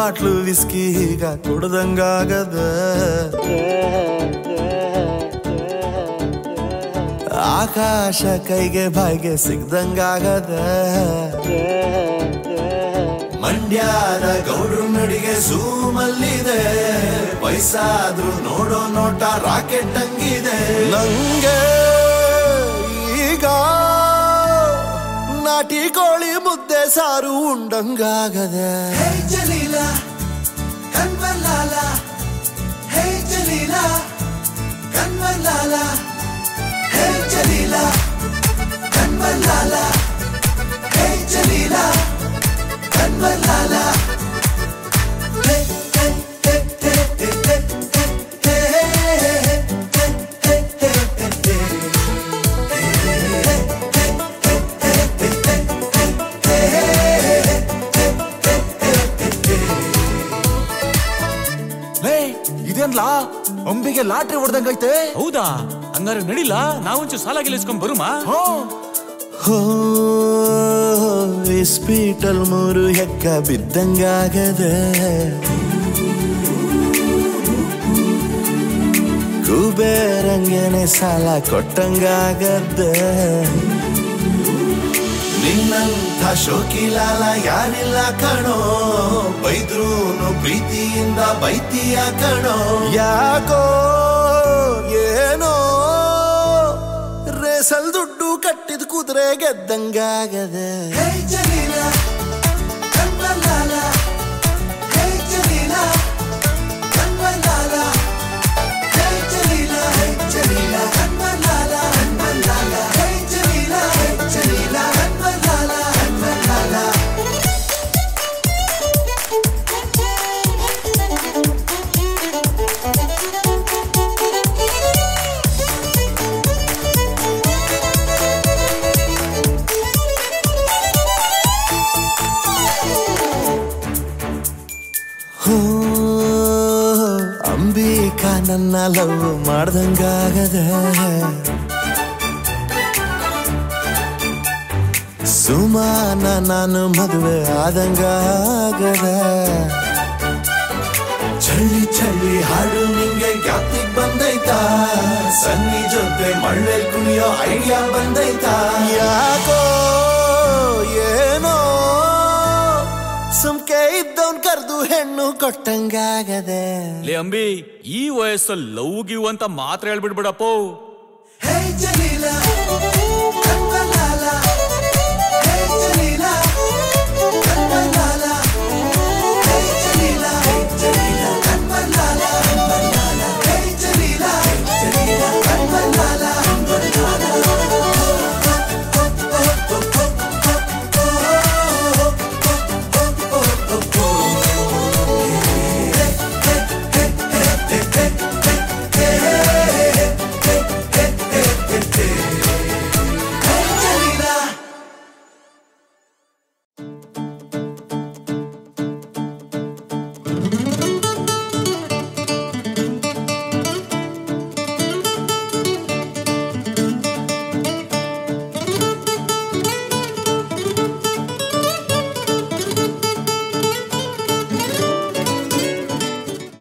bottle whisky ಈಗ ಕುಡ್ದಂಗಾಗದ ಆಕಾಶ ಕೈಗೆ ಬಾಯಿಗೆ ಸಿಗ್ದಂಗಾಗದ ಮಂಡ್ಯದ ಗೌಡ್ರು ನಡಿಗೆ ಸೂಮಲ್ಲಿದೆ ವಯಸ್ಸಾದ್ರೂ ನೋಡೋ ನೋಟ ರಾಕೆಟ್ ಹಂಗಿದೆ ನಂಗೆ ಈಗ ನಾಟಿ ಕೋಳಿ ಮುದ್ದೆ ಸಾರು ಉಂಡಂಗಾಗದೆ ಹೇ ಜಲೀಲ ಕನ್ವರ್ಲಾಲ ಹೇ ಜಲೀಲ ಕನ್ವರ್ಲಾಲ ಹೇ ಜಲೀಲ ಕನ್ವರ್ಲಾಲ ಹೇ ಜಲೀಲ ಕನ್ವರ್ಲಾಲ ಹೇ ಹೇ ಹೇ ಹೇ ಹೇ ಹೇ ಹೇ ಹೇ ಹೇ ಹೇ ಲೇ ಇದೇನ್ಲ ಅಂಬಿಗೆ ಲಾಟ್ರಿ ಹೊಡೆದಂಗೈತೆ ಹೌದಾ ಹಂಗಾರೆ ನಡಿಲ್ಲ ನಾವೊಂಚೂರು ಸಾಲ ಗೆಲ್ಲಿಸ್ಕೊಂಡ್ ಬರುಮಾ ಹೋ ಇಸ್ಪೀಟಲ್ ಮೂರು ಹೆಕ್ಕ ಬಿದ್ದಂಗಾಗದೆ ಕುಬೇರಂಗೆನೆ ಸಾಲ ಕೊಟ್ಟಂಗಾಗದೆ ನಿನ್ನಂಥ ಶೋಕಿಲಾಲ ಯಾರಿಲ್ಲ ಕಣೋ ಬೈದ್ರೂನು ಪ್ರೀತಿಯಿಂದ ಬೈತೀಯ ಕಣೋ ಯಾಕೋ ಏನೋ ರೇಸಲ್ ದುಡ್ಡು ಕಟ್ಟಿದ ಕುದುರೆ ಗೆದ್ದಂಗಾಗದೆ ಹೇ ಜಲೀಲ ಕನ್ವರ್ಲಾಲ ಹೇ ಜಲೀಲ ಕನ್ವರ್ಲಾಲ ಹೇ ಜಲೀಲ ಹೇ ಜಲೀಲ ಕನ್ವರ್ಲಾಲ ಕನ್ವರ್ಲಾಲ ಹೇ ಜಲೀಲ ಹೇ ಜಲೀಲ ಕನ್ವರ್ಲಾಲ ಕನ್ವರ್ಲಾಲ ಹೋ ಅಂಬಿಕಾ ನನ್ನ ಲವ್ ಮಾಡ್ದಂಗಾಗದೆ ಸುಮಾನ ನಾನು ಮದುವೆ ಆದಂಗಾಗದೆ ಚಳಿ ಚಳಿ ಹಾಡು ನಿಂಗೆ ಜ್ಞಾಪ್ತಿಗ್ ಬಂದೈತಾ ಸನ್ನಿ ಜೊತೆ ಮಳ್ಳೆ ಕುಣಿಯೋ ಐಡಿಯಾ ಬಂದೈತಾ ಯಾಕೋ ಏನೋ ಸುಮ್ಕೆ ಇದ್ದವನ್ ಕರ್ದು ಹೆಣ್ಣು ಕೊಟ್ಟಂಗಾಗದೆ ಲೇ ಅಂಬಿ ಈ ವಯಸ್ಸಲ್ಲಿ ಲವ್ ಗಿವ್ ಅಂತ ಮಾತ್ರ ಹೇಳ್ಬಿಡ್ಬಿಡಪ್ಪೋ